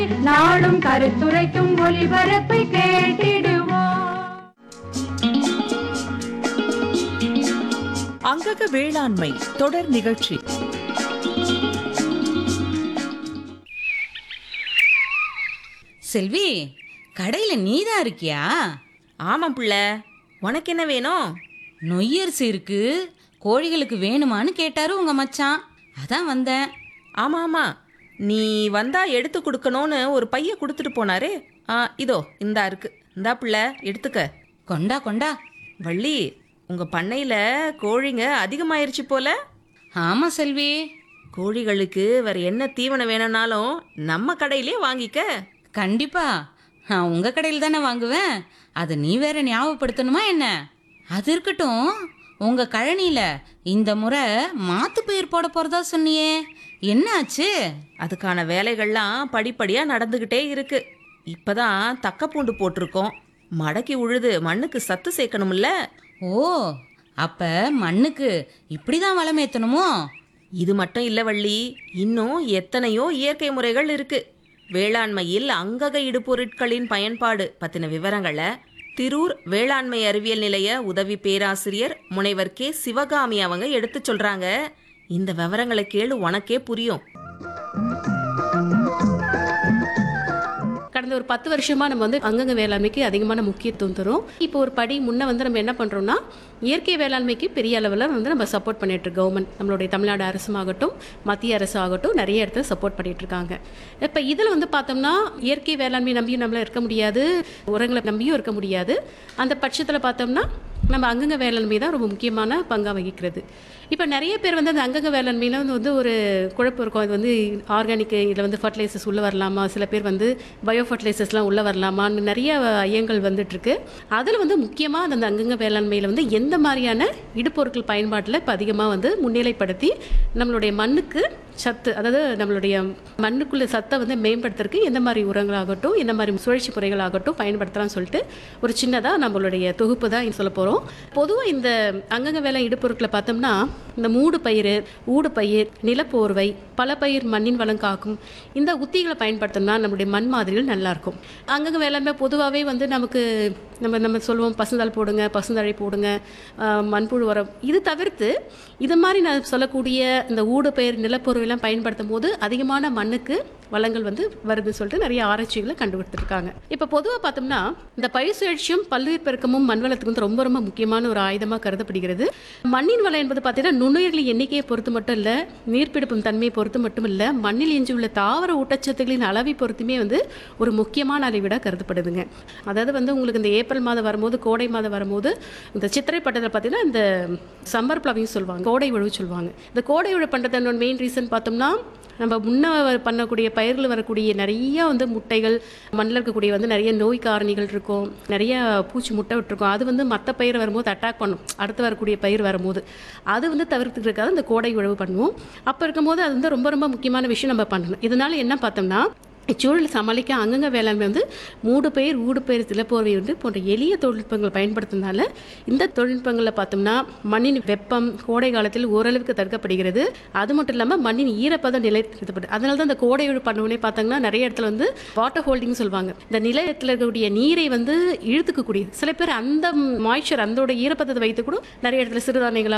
நாளும் கருத்துரைக்கும் ஒலிபரப்பை கேட்டிடுவோம் அங்கக வேளாண்மை தொடர் நிகழ்ச்சி செல்வி கடையில நீதான் இருக்கியா ஆமாம் புள்ள உனக்கு என்ன வேணும் நொய்யரிசி இருக்கு கோழிகளுக்கு வேணுமான்னு கேட்டாரு உங்க மச்சான் அதான் வந்தேன் ஆமா ஆமா நீ வந்தா எடுத்து கொடுக்கணும்னு ஒரு பைய கொடுத்துட்டு போனாரே ஆ இதோ இந்தா இருக்கு இந்தா புள்ள எடுத்துக்க கொண்டா கொண்டா வள்ளி உங்க பண்ணையில கோழிங்க அதிகமாயிருச்சு போல ஆமா செல்வி கோழிகளுக்கு வேற என்ன தீவனம் வேணும்னாலும் நம்ம கடையிலே வாங்கிக்க கண்டிப்பா நான் உங்க கடையில் தானே வாங்குவேன் அதை நீ வேற ஞாபகப்படுத்தணுமா என்ன அது இருக்கட்டும் உங்க கழனியில இந்த முறை மாத்து பயிர் போட போறதா சொன்னியே என்ன ஆச்சு அதுக்கான வேலைகள்லாம் படிப்படியா நடந்துகிட்டே இருக்கு இப்பதான் தக்க பூண்டு போட்டிருக்கோம் மடக்கி உழுது மண்ணுக்கு சத்து சேர்க்கணும்ல ஓ அப்ப மண்ணுக்கு இப்படிதான் வளம் ஏத்தணுமோ இது மட்டும் இல்ல வள்ளி இன்னும் எத்தனையோ இயற்கை முறைகள் இருக்கு வேளாண்மையில் அங்கக இடுபொருட்களின் பயன்பாடு பத்தின விவரங்களை திரூர் வேளாண்மை அறிவியல் நிலைய உதவி பேராசிரியர் முனைவர் கே சிவகாமி அவங்க எடுத்து சொல்றாங்க இந்த விவரங்களை கேளு உனக்கே புரியும் கடந்த ஒரு பத்து வருஷமா நம்ம வந்து அங்கங்க வேளாண்மைக்கு அதிகமான முக்கியத்துவம் தரும் இப்போ ஒரு படி முன்ன வந்து நம்ம என்ன பண்றோம்னா இயற்கை வேளாண்மைக்கு பெரிய அளவில் வந்து நம்ம சப்போர்ட் பண்ணிட்டு இருக்கோம் கவர்மெண்ட் நம்மளுடைய தமிழ்நாடு அரசுமாகட்டும் மத்திய அரசு ஆகட்டும் நிறைய இடத்துல சப்போர்ட் பண்ணிட்டு இருக்காங்க இப்போ இதில் வந்து பார்த்தோம்னா இயற்கை வேளாண்மை நம்பியும் நம்மள இருக்க முடியாது உரங்களை நம்பியும் இருக்க முடியாது அந்த பட்சத்தில் பார்த்தோம்னா நம்ம அங்கங்க வேளாண்மை தான் ரொம்ப முக்கியமான பங்காக வகிக்கிறது இப்போ நிறைய பேர் வந்து அந்த அங்கங்க வேளாண்மையில வந்து வந்து ஒரு குழப்பம் இருக்கும் அது வந்து ஆர்கானிக் இதில் வந்து ஃபர்டிலைசர்ஸ் உள்ளே வரலாமா சில பேர் வந்து பயோ ஃபர்டிலைசர்ஸ்லாம் உள்ளே வரலாமான்னு நிறைய ஐயங்கள் வந்துட்டு இருக்கு அதில் வந்து முக்கியமாக அந்த அங்கங்க வேளாண்மையில் வந்து எந்த மாதிரியான இடுபொருட்கள் பயன்பாட்டில் இப்போ அதிகமாக வந்து முன்னிலைப்படுத்தி நம்மளுடைய மண்ணுக்கு சத்து அதாவது நம்மளுடைய மண்ணுக்குள்ள சத்தை வந்து மேம்படுத்துறதுக்கு எந்த மாதிரி உரங்களாகட்டும் எந்த மாதிரி சுழற்சி முறைகளாகட்டும் பயன்படுத்தலாம்னு சொல்லிட்டு ஒரு சின்னதாக நம்மளுடைய தொகுப்பு தான் சொல்ல போகிறோம் பொதுவாக இந்த அங்கங்க வேலை இடுபொருட்களை பார்த்தோம்னா இந்த மூடு பயிர் ஊடு பயிர் நிலப்போர்வை பல பயிர் மண்ணின் வளம் காக்கும் இந்த உத்திகளை பயன்படுத்தணும்னா நம்மளுடைய மண் மாதிரிகள் நல்லா இருக்கும் அங்கங்க வேளாண்மை பொதுவாகவே வந்து நமக்கு நம்ம நம்ம சொல்லுவோம் பசுந்தாள் போடுங்க பசுந்தழை போடுங்க ஆஹ் மண்புழு உரம் இது தவிர்த்து இது மாதிரி நான் சொல்லக்கூடிய இந்த ஊடு பயிர் நிலப்பொருளெல்லாம் பயன்படுத்தும் போது அதிகமான மண்ணுக்கு வளங்கள் வந்து வருதுன்னு சொல்லிட்டு நிறைய ஆராய்ச்சிகளை கண்டுபிடித்திருக்காங்க இப்போ பொதுவாக பார்த்தோம்னா இந்த பயிர் சுழற்சியும் பல்லுயிர் பெருக்கமும் மண் வளத்துக்கு வந்து ரொம்ப ரொம்ப முக்கியமான ஒரு ஆயுதமாக கருதப்படுகிறது மண்ணின் வளம் என்பது பார்த்தீங்கன்னா நுண்ணுயிர்களின் எண்ணிக்கையை பொறுத்து மட்டும் இல்லை நீர்ப்பிடிப்பும் தன்மையை பொறுத்து மட்டும் இல்லை மண்ணில் எஞ்சியுள்ள தாவர ஊட்டச்சத்துக்களின் அளவை பொறுத்துமே வந்து ஒரு முக்கியமான அளவீடாக கருதப்படுதுங்க அதாவது வந்து உங்களுக்கு இந்த ஏப்ரல் மாதம் வரும்போது கோடை மாதம் வரும்போது இந்த சித்திரை பட்டத்தில் பார்த்தீங்கன்னா இந்த சம்மர் பிளவிங் சொல்லுவாங்க கோடை உழவு சொல்லுவாங்க இந்த கோடை உழவு பண்ணுறதோட மெயின் ரீசன் பார்த்தோம்னா நம்ம முன்ன வ- பண்ணக்கூடிய பயிர்கள் வரக்கூடிய நிறைய வந்து முட்டைகள் மண்ணில் இருக்கக்கூடிய வந்து நிறைய நோய் காரணிகள் இருக்கும் நிறைய பூச்சி முட்டை விட்டுருக்கும் அது வந்து மற்ற பயிர் வரும்போது அட்டாக் பண்ணும் அடுத்து வரக்கூடிய பயிர் வரும்போது அது வந்து தவிர்த்துக்கிறதுக்காக இந்த கோடை உழவு பண்ணுவோம் அப்போ இருக்கும்போது அது வந்து ரொம்ப ரொம்ப முக்கியமான விஷயம் நம்ம பண்ணணும் இதனால என்ன பார்த்தோம்னா இச்சூழலை சமாளிக்க அங்கங்க வேளாண்மை வந்து மூடு பயிர் ஊடு பயிர் திலப்போர்வை வந்து போன்ற எளிய தொழில்நுட்பங்கள் பயன்படுத்துறதுனால இந்த தொழில்நுட்பங்களில் பார்த்தோம்னா மண்ணின் வெப்பம் கோடை காலத்தில் ஓரளவுக்கு தடுக்கப்படுகிறது அது மட்டும் இல்லாமல் மண்ணின் ஈரப்பதம் நிலைப்படுது அதனால தான் இந்த கோடை உழவு பண்ணவுடனே பார்த்தோம்னா நிறைய இடத்துல வந்து வாட்டர் ஹோல்டிங் சொல்லுவாங்க இந்த நிலையத்தில் இருக்கக்கூடிய நீரை வந்து இழுத்துக்கக்கூடிய சில பேர் அந்த மாய்ச்சர் அந்தோட ஈரப்பதத்தை வைத்து கூட நிறைய இடத்துல சிறுதானியங்களா